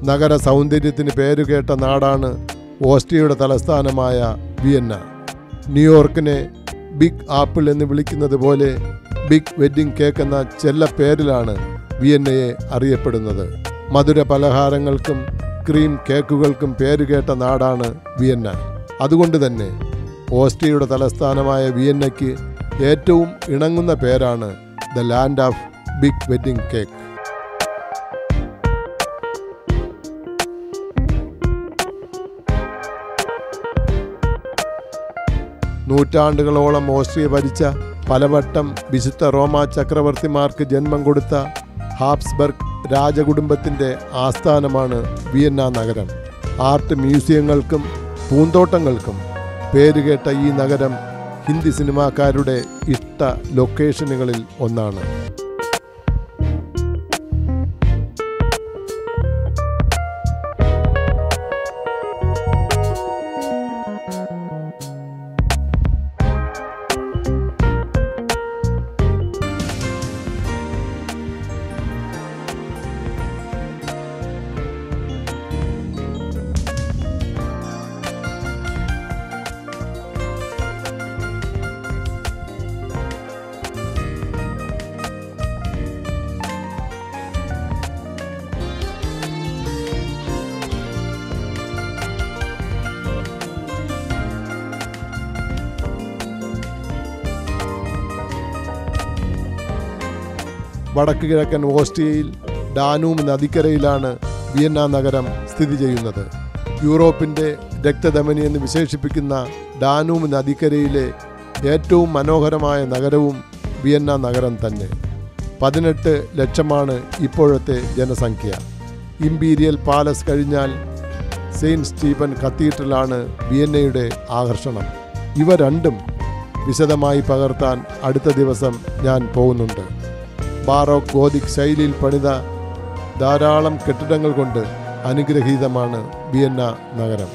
നഗര സൗന്ദര്യത്തിന് പേരുകേട്ട നാടാണ് ഓസ്ട്രിയയുടെ തലസ്ഥാനമായ വിയന്ന ന്യൂയോർക്കിനെ ബിഗ് ആപ്പിൾ എന്ന് വിളിക്കുന്നത് പോലെ ബിഗ് വെഡ്ഡിംഗ് കേക്ക് എന്ന ചെല്ല പേരിലാണ് വിയന്നയെ അറിയപ്പെടുന്നത് മധുര പലഹാരങ്ങൾക്കും ക്രീം കേക്കുകൾക്കും പേരുകേട്ട നാടാണ് വിയന്ന അതുകൊണ്ട് തന്നെ ഓസ്ട്രിയയുടെ തലസ്ഥാനമായ വിയന്നയ്ക്ക് ഏറ്റവും ഇണങ്ങുന്ന പേരാണ് the land of big wedding cake നൂറ്റാണ്ടുകളോളം ഓസ്ട്രിയ ഭരിച്ച പലവട്ടം വിശുദ്ധ റോമ ചക്രവർത്തിമാർക്ക് ജന്മം കൊടുത്ത ഹാബ്സ്ബർഗ് രാജകുടുംബത്തിൻ്റെ ആസ്ഥാനമാണ് വിയന്ന നഗരം ആർട്ട് മ്യൂസിയങ്ങൾക്കും പൂന്തോട്ടങ്ങൾക്കും പേരുകേട്ട ഈ നഗരം ഹിന്ദി സിനിമാക്കാരുടെ ഇഷ്ട ലൊക്കേഷനുകളിൽ ഒന്നാണ് വടക്ക് കിഴക്കൻ ഓസ്ട്രിയയിൽ ഡാനൂം നദിക്കരയിലാണ് വിയന്ന നഗരം സ്ഥിതി ചെയ്യുന്നത് യൂറോപ്പിൻ്റെ രക്തധമനി എന്ന് വിശേഷിപ്പിക്കുന്ന ഡാനൂം നദിക്കരയിലെ ഏറ്റവും മനോഹരമായ നഗരവും വിയന്ന നഗരം തന്നെ പതിനെട്ട് ലക്ഷമാണ് ഇപ്പോഴത്തെ ജനസംഖ്യ ഇമ്പീരിയൽ പാലസ് കഴിഞ്ഞാൽ സെയിൻറ്റ് സ്റ്റീഫൻ കത്തീഡ്രലാണ് വിയന്നയുടെ ആകർഷണം ഇവ രണ്ടും വിശദമായി പകർത്താൻ അടുത്ത ദിവസം ഞാൻ പോകുന്നുണ്ട് ബാറോക്ക് ഗോതിക് ശൈലിയിൽ പണിത ധാരാളം കെട്ടിടങ്ങൾ കൊണ്ട് അനുഗ്രഹീതമാണ് വിയന്ന നഗരം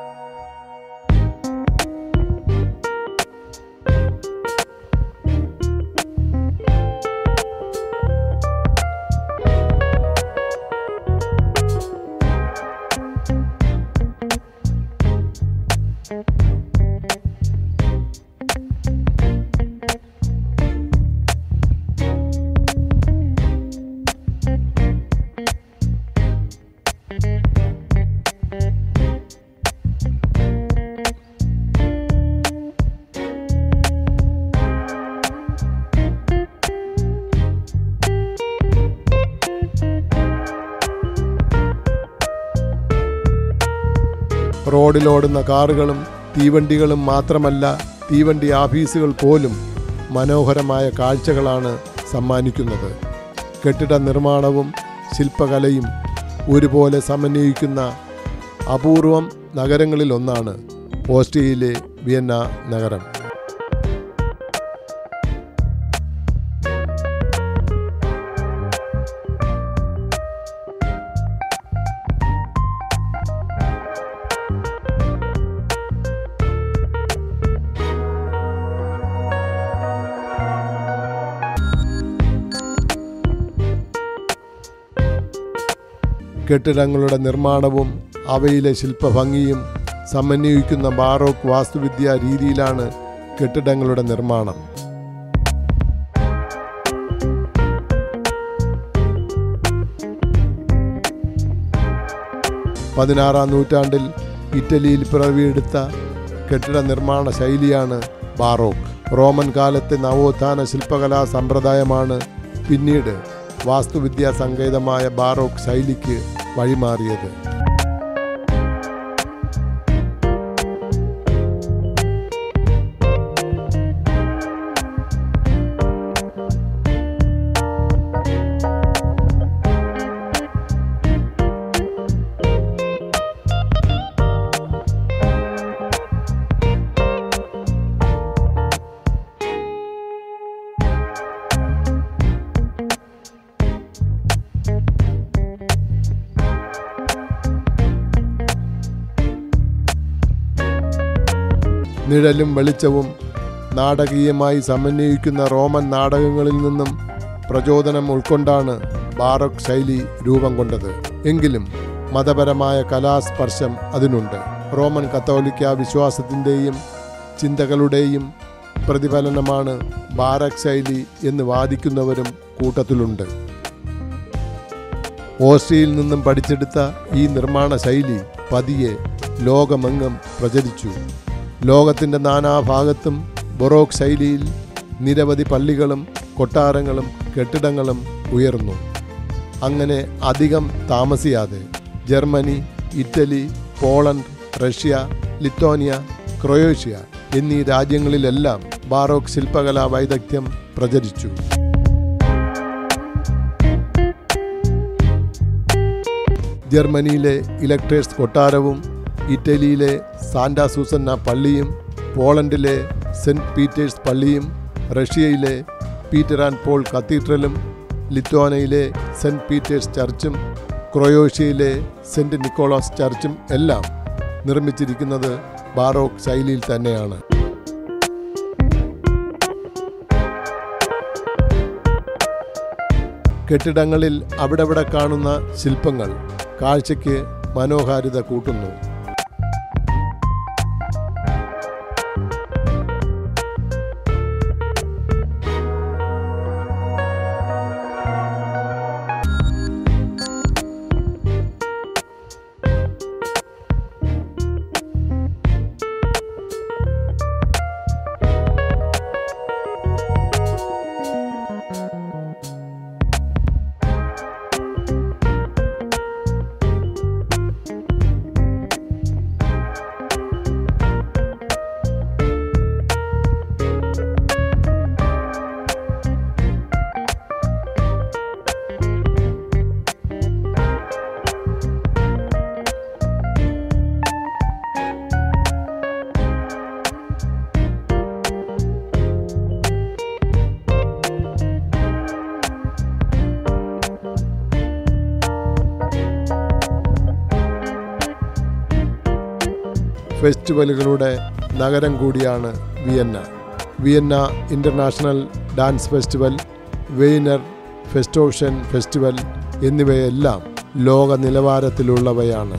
റോഡിലോടുന്ന കാറുകളും തീവണ്ടികളും മാത്രമല്ല തീവണ്ടി ആഫീസുകൾ പോലും മനോഹരമായ കാഴ്ചകളാണ് സമ്മാനിക്കുന്നത് കെട്ടിട നിർമ്മാണവും ശില്പകലയും ഒരുപോലെ സമന്വയിക്കുന്ന അപൂർവം നഗരങ്ങളിൽ ഒന്നാണ് ഓസ്ട്രിയയിലെ വിയന്ന നഗരം കെട്ടിടങ്ങളുടെ നിർമ്മാണവും അവയിലെ ശില്പഭംഗിയും സമന്വയിക്കുന്ന ബാറോക്ക് വാസ്തുവിദ്യാ രീതിയിലാണ് കെട്ടിടങ്ങളുടെ നിർമ്മാണം പതിനാറാം നൂറ്റാണ്ടിൽ ഇറ്റലിയിൽ പിറവിയെടുത്ത കെട്ടിട നിർമ്മാണ ശൈലിയാണ് ബാറോക്ക് റോമൻ കാലത്തെ നവോത്ഥാന ശില്പകലാ സമ്പ്രദായമാണ് പിന്നീട് വാസ്തുവിദ്യാ സങ്കേതമായ ബാറോക്ക് ശൈലിക്ക് വഴിമാറിയത് നിഴലും വെളിച്ചവും നാടകീയമായി സമന്വയിക്കുന്ന റോമൻ നാടകങ്ങളിൽ നിന്നും പ്രചോദനം ഉൾക്കൊണ്ടാണ് ബാറോക്ക് ശൈലി രൂപം കൊണ്ടത് എങ്കിലും മതപരമായ കലാസ്പർശം അതിനുണ്ട് റോമൻ കത്തോലിക്ക വിശ്വാസത്തിൻ്റെയും ചിന്തകളുടെയും പ്രതിഫലനമാണ് ബാരക് ശൈലി എന്ന് വാദിക്കുന്നവരും കൂട്ടത്തിലുണ്ട് ഓസ്ട്രിയയിൽ നിന്നും പഠിച്ചെടുത്ത ഈ നിർമ്മാണ ശൈലി പതിയെ ലോകമെങ്ങും പ്രചരിച്ചു ലോകത്തിൻ്റെ നാനാഭാഗത്തും ബൊറോക്ക് ശൈലിയിൽ നിരവധി പള്ളികളും കൊട്ടാരങ്ങളും കെട്ടിടങ്ങളും ഉയർന്നു അങ്ങനെ അധികം താമസിയാതെ Germany Italy Poland Russia Lithuania Croatia എന്നീ രാജ്യങ്ങളിലെല്ലാം ബാറോക്ക് ശില്പകലാ വൈദഗ്ധ്യം പ്രചരിച്ചു ജർമ്മനിയിലെ ഇലക്ട്രേഴ്സ് കൊട്ടാരവും ഇറ്റലിയിലെ സാന്റാ സൂസന്ന പള്ളിയും പോളണ്ടിലെ സെൻറ്റ് പീറ്റേഴ്സ് പള്ളിയും റഷ്യയിലെ പീറ്റർ ആൻഡ് പോൾ കത്തീഡ്രലും ലിത്വാനയിലെ സെൻറ്റ് പീറ്റേഴ്സ് ചർച്ചും ക്രൊയേഷ്യയിലെ സെൻറ്റ് നിക്കോളാസ് ചർച്ചും എല്ലാം നിർമ്മിച്ചിരിക്കുന്നത് ബാറോക്ക് ശൈലിയിൽ തന്നെയാണ് കെട്ടിടങ്ങളിൽ അവിടെവിടെ കാണുന്ന ശില്പങ്ങൾ കാഴ്ചയ്ക്ക് മനോഹാരിത കൂട്ടുന്നു ഫെസ്റ്റിവലുകളുടെ നഗരം കൂടിയാണ് Vienna Vienna international dance festival Wiener Festwochen festival എന്നിവയെല്ലാം ലോക നിലവാരത്തിലുള്ളവയാണ്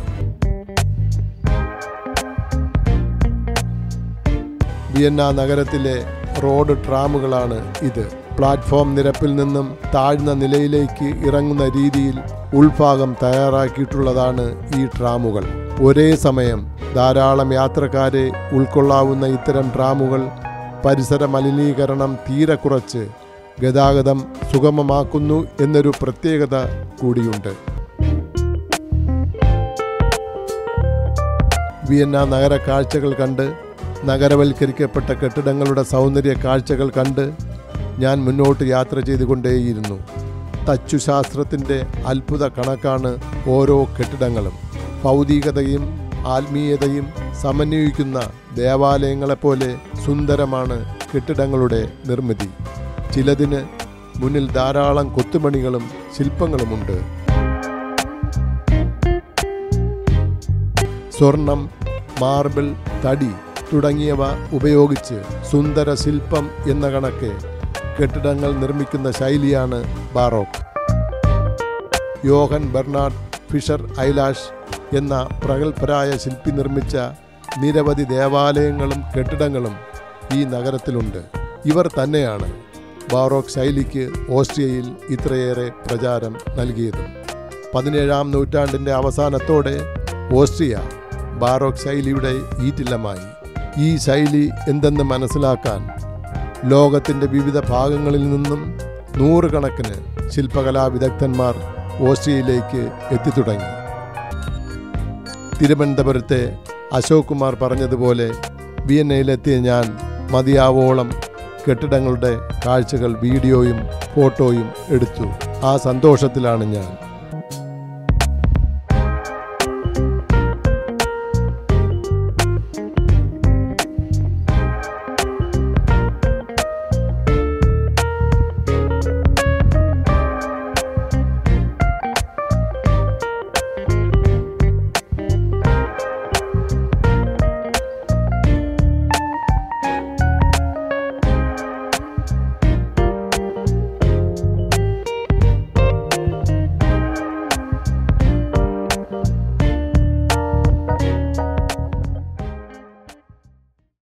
വിയന്ന നഗരത്തിലെ റോഡ് ട്രാമുകളാണ് ഇത് പ്ലാറ്റ്ഫോം നിരപ്പിൽ നിന്നും താഴ്ന്ന നിലയിലേക്ക് ഇറങ്ങുന്ന രീതിയിൽ ഉൾഭാഗം തയ്യാറാക്കിയിട്ടുള്ളതാണ് ഈ ട്രാമുകൾ ഒരേ സമയം ധാരാളം യാത്രക്കാരെ ഉൾക്കൊള്ളാവുന്ന ഇത്തരം ട്രാമുകൾ പരിസര മലിനീകരണം തീരെ കുറച്ച് ഗതാഗതം സുഗമമാക്കുന്നു എന്നൊരു പ്രത്യേകത കൂടിയുണ്ട് വിയന്ന നഗര കാഴ്ചകൾ കണ്ട് നഗരവൽക്കരിക്കപ്പെട്ട കെട്ടിടങ്ങളുടെ സൗന്ദര്യ കാഴ്ചകൾ കണ്ട് ഞാൻ മുന്നോട്ട് യാത്ര ചെയ്തുകൊണ്ടേയിരുന്നു തച്ചുശാസ്ത്രത്തിൻ്റെ അത്ഭുത കണക്കാണ് ഓരോ കെട്ടിടങ്ങളും ഭൗതികതയും ആത്മീയതയും സമന്വയിക്കുന്ന ദേവാലയങ്ങളെപ്പോലെ സുന്ദരമാണ് കെട്ടിടങ്ങളുടെ നിർമ്മിതി ചിലതിന് മുന്നിൽ ധാരാളം കൊത്തുപണികളും ശില്പങ്ങളുമുണ്ട് സ്വർണം മാർബിൾ തടി തുടങ്ങിയവ ഉപയോഗിച്ച് സുന്ദര ശില്പം എന്ന കണക്ക് കെട്ടിടങ്ങൾ നിർമ്മിക്കുന്ന ശൈലിയാണ് ബാറോക്ക് യോഹൻ ബെർണാഡ് ഫിഷർ ഐലാഷ് എന്ന പ്രഗത്ഭരായ ശില്പി നിർമ്മിച്ച നിരവധി ദേവാലയങ്ങളും കെട്ടിടങ്ങളും ഈ നഗരത്തിലുണ്ട് ഇവർ തന്നെയാണ് ബാറോക്ക് ശൈലിക്ക് ഓസ്ട്രിയയിൽ ഇത്രയേറെ പ്രചാരം നൽകിയതും പതിനേഴാം നൂറ്റാണ്ടിൻ്റെ അവസാനത്തോടെ ഓസ്ട്രിയ ബാറോക്ക് ശൈലിയുടെ ഈറ്റില്ലമായി ഈ ശൈലി എന്തെന്ന് മനസ്സിലാക്കാൻ ലോകത്തിൻ്റെ വിവിധ ഭാഗങ്ങളിൽ നിന്നും നൂറുകണക്കിന് ശില്പകലാ വിദഗ്ധന്മാർ ഓസ്ട്രിയയിലേക്ക് എത്തിത്തുടങ്ങി തിരുവനന്തപുരത്തെ അശോക് കുമാർ പറഞ്ഞതുപോലെ വിയന്നയിലെത്തിയ ഞാൻ മതിയാവോളം കെട്ടിടങ്ങളുടെ കാഴ്ചകൾ വീഡിയോയും ഫോട്ടോയും എടുത്തു ആ സന്തോഷത്തിലാണ് ഞാൻ